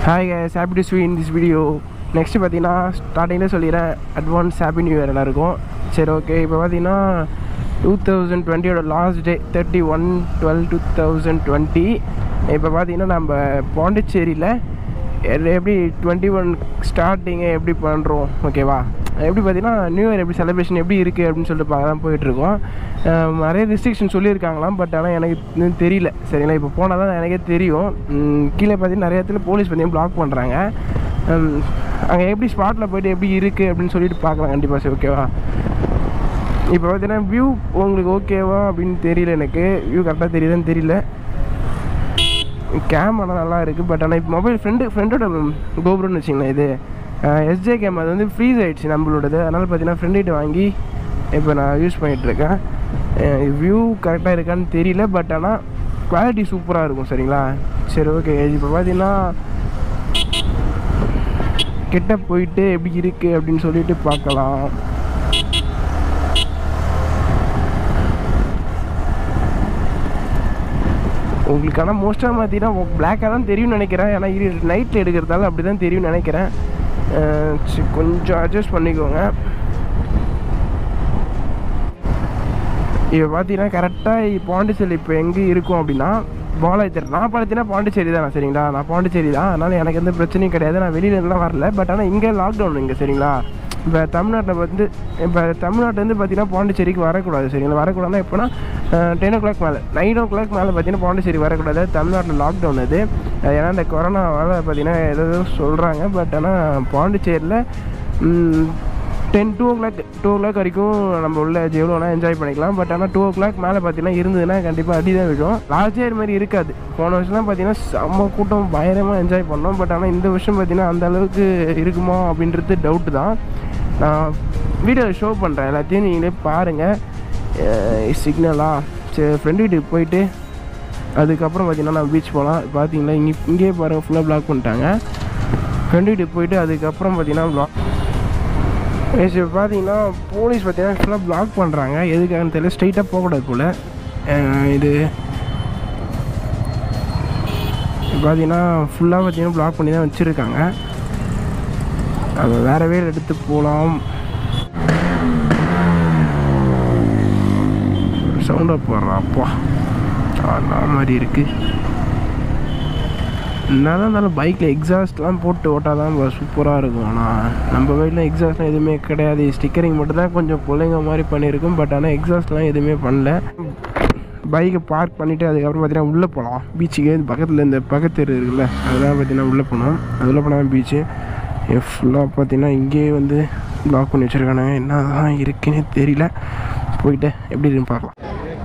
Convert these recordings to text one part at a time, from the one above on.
hi guys happy to see you in this video next பார்த்தீங்கன்னா ஸ்டார்டிங்கில் சொல்லிடுறேன் advance happy new year எல்லாருக்கும் சரி ஓகே இப்போ பார்த்தீங்கன்னா டூ தௌசண்ட் டுவெண்ட்டியோட last day thirty one twelve two thousand twenty இப்போ பார்த்தீங்கன்னா நம்ம பாண்டிச்சேரியில் எ- எப்படி டுவெண்ட்டி ஒன் ஸ்டார்டிங்கை எப்படி பண்ணுறோம் ஓகேவா எப்படி பார்த்தீங்கன்னா நியூ இயர் எப்படி செலிப்ரேஷன் எப்படி இருக்குது அப்படின்னு சொல்லிட்டு பார்க்க தான் போயிட்டுருக்கோம் அஹ் நிறைய ரெஸ்ட்ரிக்ஷன் சொல்லியிருக்காங்களாம் பட் ஆனால் எனக்கு இன்னும் தெரியல சரிங்களா இப்போ போனால் தான் எனக்கே தெரியும் உம், கீழே பார்த்தீங்கன்னா நிறைய இடத்துல போலீஸ் பார்த்தீங்கன்னா பிளாக் பண்ணுறாங்க அங்கே எப்படி ஸ்பாட்டில் போயிட்டு எப்படி இருக்குது அப்படின்னு சொல்லிட்டு பார்க்கலாம் கண்டிப்பாக சரி ஓகேவா இப்போ பார்த்தீங்கன்னா வியூ உங்களுக்கு ஓகேவா அப்படின்னு தெரியல எனக்கு வியூ கரெக்டாக தெரியுதான்னு தெரியல கேம் ஆனால் நல்லா இருக்குது பட் ஆனால் இப்போ மொபைல் ஃப்ரெண்டு ஃப்ரெண்டோட கோபுரம்னு வச்சிங்களேன் இது எஸ்ஜே கேம் அது வந்து ஃப்ரீஸ் ஆகிடுச்சு நம்மளோடது அதனால் பார்த்தீங்கன்னா ஃப்ரெண்டுகிட்ட வாங்கி இப்போ நான் யூஸ் பண்ணிகிட்ருக்கேன் வியூ கரெக்டாக இருக்கான்னு தெரியல பட் ஆனால் குவாலிட்டி சூப்பராக இருக்கும் சரிங்களா சரி ஓகே இப்போ பார்த்தீங்கன்னா கிட்ட போயிட்டு எப்படி இருக்குது அப்படின்னு சொல்லிட்டு பார்க்கலாம் உங்களுக்கு ஆனால் மோஸ்ட்டாக பார்த்தீங்கன்னா பிளாக்காக தான் தெரியும்னு நினைக்கிறேன் ஏன்னா இரு நைட்டில் எடுக்கிறதால அப்படி தான் தெரியும்னு நினைக்கிறேன் அஹ் சரி, கொஞ்சம் அட்ஜஸ்ட் பண்ணிக்கோங்க இப்போ பார்த்தீங்கன்னா கரெக்டாக பாண்டிச்சேரி இப்போ எங்கே இருக்கும் அப்படின்னா பாலாஜர் நான் பார்த்தீங்கன்னா பாண்டிச்சேரி தான் சரிங்களா நான் பாண்டிச்சேரி தான் அதனால் எனக்கு எந்த பிரச்சனையும் கிடையாது நான் வெளியிலேருந்துலாம் வரல பட் ஆனால் இங்கே லாக்டவுன் இங்கே சரிங்களா இப்போ தமிழ்நாட்டில் வந்து இப்போ தமிழ்நாட்டிலேருந்து பார்த்தீங்கன்னா பாண்டிச்சேரிக்கு வரக்கூடாது சரிங்களா வரக்கூடாதுன்னா எப்போனா டென் ஓ கிளாக் மேலே நைன் ஓ கிளாக் மேலே பார்த்தீங்கன்னா பாண்டிச்சேரி வரக்கூடாது தமிழ்நாட்டில் லாக்டவுன் அது அஹ் ஏன்னா இந்த கொரோனாவால் பார்த்தீங்கன்னா ஏதோ சொல்கிறாங்க பட் ஆனால் பாண்டிச்சேரியில் ten two o'clock two o'clock வரைக்கும் நம்ம உள்ள எவ்வளோ வேணால் என்ஜாய் பண்ணிக்கலாம் பட் ஆனால் டூ ஓ கிளாக் மேலே பார்த்தீங்கன்னா இருந்ததுன்னா கண்டிப்பாக அடி தான் விடும் லாஸ்ட் இயர் மாதிரி இருக்காது போன வருஷம்லாம் பார்த்தீங்கன்னா செம்ம கூட்டம் பயங்கரமாக என்ஜாய் பண்ணோம் பட் ஆனால் இந்த வருஷம் பார்த்தீங்கன்னா அந்த அளவுக்கு இருக்குமா அப்படின்றது டவுட்டு தான் நான் வீடியோவில் ஷோ பண்ணுறேன் எல்லாத்தையும் நீங்களே பாருங்கள் சிக்னலா சரி ஃப்ரெண்டு வீட்டுக்கு போயிட்டு அதுக்கப்புறம் பார்த்தீங்கன்னா நான் பீச் போகலாம் பார்த்தீங்களா இங்கே இங்கேயே பாருங்கள் ஃபுல்லாக பிளாக் பண்ணிட்டாங்க ஃப்ரெண்டு வீட்டுக்கு போயிட்டு அதுக்கப்புறம் பார்த்தீங்கன்னா பிளாக் எஸ் இப்போ பார்த்தீங்கன்னா போலீஸ் பார்த்தீங்கன்னா ஃபுல்லாக பிளாக் பண்ணுறாங்க எதுக்காகன்னு தெரியல ஸ்ட்ரைட்டாக போகக்கூடாது போல் அஹ் இது பார்த்தீங்கன்னா ஃபுல்லாக பார்த்தீங்கன்னா பிளாக் பண்ணி தான் வச்சுருக்காங்க நம்ம வேறு வேலை எடுத்து போகலாம் சவுண்டாக போடுறான் அப்பா அந்த மாதிரி இருக்குது என்னதான் இருந்தாலும் பைக்கில் எக்ஸாஸ்ட்லாம் போட்டு ஓட்டால் தான் சூப்பராக இருக்கும் ஆனால் நம்ம பைக்கில் எக்ஸாஸ்ட்லாம் எதுவுமே கிடையாது ஸ்டிக்கரிங் மட்டும் தான் கொஞ்சம் பிள்ளைங்க மாதிரி பண்ணியிருக்கும் பட் ஆனால் எக்ஸாஸ்ட்லாம் எதுவுமே பண்ணல பைக்கை பார்க் பண்ணிவிட்டு அதுக்கப்புறம் பார்த்தீங்கன்னா உள்ளே போகலாம் பீச்சுக்கு பக்கத்தில் இந்த பக்கத்தெரு இருக்குல்ல அதெல்லாம் பார்த்தீங்கன்னா உள்ளே போனோம் அதில் போனால் பீச்சு ஃபுல்லாக பார்த்தீங்கன்னா இங்கேயே வந்து பிளாக் பண்ணி வச்சுருக்கானுங்க என்ன தான் இருக்குன்னு தெரியல போயிட்டு எப்படி இருக்குன்னு பார்க்கலாம்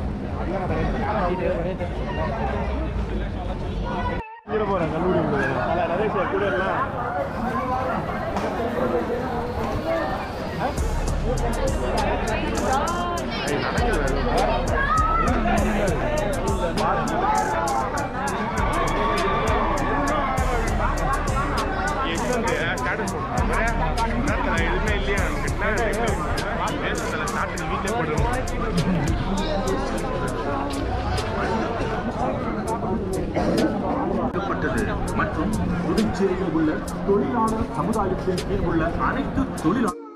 ஏற்பட்டது மற்றும் புதுச்சேரியில் உள்ள தொழிலாளர் சமுதாயத்தின் கீழ் உள்ள அனைத்து தொழிலாளர்